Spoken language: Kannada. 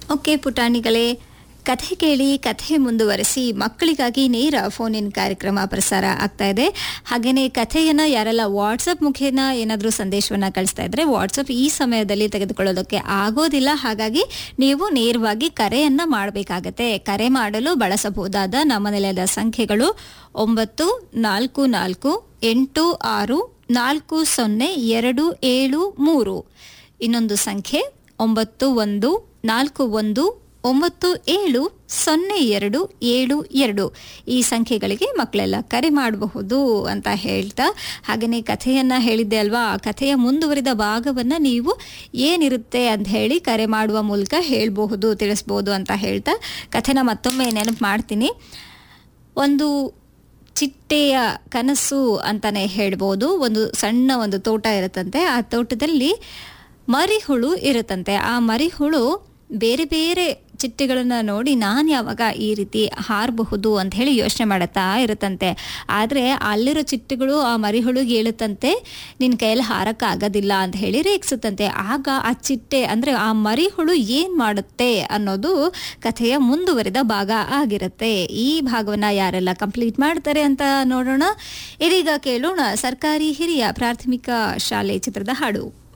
ಓಕೆ ಪುಟಾಣಿಗಳೇ ಕಥೆ ಕೇಳಿ ಕಥೆ ಮುಂದುವರಿಸಿ ಮಕ್ಕಳಿಗಾಗಿ ನೇರ ಫೋನ್ ಇನ್ ಕಾರ್ಯಕ್ರಮ ಪ್ರಸಾರ ಆಗ್ತಾ ಇದೆ ಹಾಗೆಯೇ ಕಥೆಯನ್ನು ಯಾರೆಲ್ಲ ವಾಟ್ಸಪ್ ಮುಖೇನ ಏನಾದರೂ ಸಂದೇಶವನ್ನು ಕಳಿಸ್ತಾ ಇದ್ರೆ ವಾಟ್ಸಪ್ ಈ ಸಮಯದಲ್ಲಿ ತೆಗೆದುಕೊಳ್ಳೋದಕ್ಕೆ ಆಗೋದಿಲ್ಲ ಹಾಗಾಗಿ ನೀವು ನೇರವಾಗಿ ಕರೆಯನ್ನು ಮಾಡಬೇಕಾಗತ್ತೆ ಕರೆ ಮಾಡಲು ಬಳಸಬಹುದಾದ ನಮ್ಮ ನಿಲಯದ ಸಂಖ್ಯೆಗಳು ಒಂಬತ್ತು ನಾಲ್ಕು ನಾಲ್ಕು ಎಂಟು ಆರು ನಾಲ್ಕು ಸೊನ್ನೆ ಎರಡು ಏಳು ಮೂರು ಇನ್ನೊಂದು ಸಂಖ್ಯೆ ಒಂಬತ್ತು ಒಂದು ನಾಲ್ಕು ಒಂದು ಒಂಬತ್ತು ಏಳು ಸೊನ್ನೆ ಎರಡು ಏಳು ಎರಡು ಈ ಸಂಖ್ಯೆಗಳಿಗೆ ಮಕ್ಕಳೆಲ್ಲ ಕರೆ ಮಾಡಬಹುದು ಅಂತ ಹೇಳ್ತಾ ಹಾಗೆಯೇ ಕಥೆಯನ್ನು ಹೇಳಿದ್ದೆ ಅಲ್ವಾ ಆ ಕಥೆಯ ಮುಂದುವರಿದ ಭಾಗವನ್ನು ನೀವು ಏನಿರುತ್ತೆ ಅಂತ ಹೇಳಿ ಕರೆ ಮಾಡುವ ಮೂಲಕ ಹೇಳಬಹುದು ತಿಳಿಸ್ಬೋದು ಅಂತ ಹೇಳ್ತಾ ಕಥೆನ ಮತ್ತೊಮ್ಮೆ ನೆನಪು ಮಾಡ್ತೀನಿ ಒಂದು ಚಿಟ್ಟೆಯ ಕನಸು ಅಂತಾನೆ ಹೇಳ್ಬೋದು ಒಂದು ಸಣ್ಣ ಒಂದು ತೋಟ ಇರುತ್ತಂತೆ ಆ ತೋಟದಲ್ಲಿ ಮರಿಹುಳು ಇರುತ್ತಂತೆ ಆ ಮರಿಹುಳು ಬೇರೆ ಬೇರೆ ಚಿಟ್ಟೆಗಳನ್ನು ನೋಡಿ ನಾನು ಯಾವಾಗ ಈ ರೀತಿ ಹಾರಬಹುದು ಅಂತ ಹೇಳಿ ಯೋಚನೆ ಮಾಡುತ್ತಾ ಇರುತ್ತಂತೆ ಆದರೆ ಅಲ್ಲಿರೋ ಚಿಟ್ಟೆಗಳು ಆ ಮರಿಹುಳುಗೆ ಹೇಳುತ್ತಂತೆ ನಿನ್ನ ಕೈಯಲ್ಲಿ ಹಾರಕ್ಕಾಗೋದಿಲ್ಲ ಅಂತ ಹೇಳಿ ರೇಗಿಸುತ್ತಂತೆ ಆಗ ಆ ಚಿಟ್ಟೆ ಅಂದರೆ ಆ ಮರಿಹುಳು ಏನು ಮಾಡುತ್ತೆ ಅನ್ನೋದು ಕಥೆಯ ಮುಂದುವರಿದ ಭಾಗ ಆಗಿರುತ್ತೆ ಈ ಭಾಗವನ್ನು ಯಾರೆಲ್ಲ ಕಂಪ್ಲೀಟ್ ಮಾಡ್ತಾರೆ ಅಂತ ನೋಡೋಣ ಇದೀಗ ಕೇಳೋಣ ಸರ್ಕಾರಿ ಹಿರಿಯ ಪ್ರಾಥಮಿಕ ಶಾಲೆ ಚಿತ್ರದ ಹಾಡು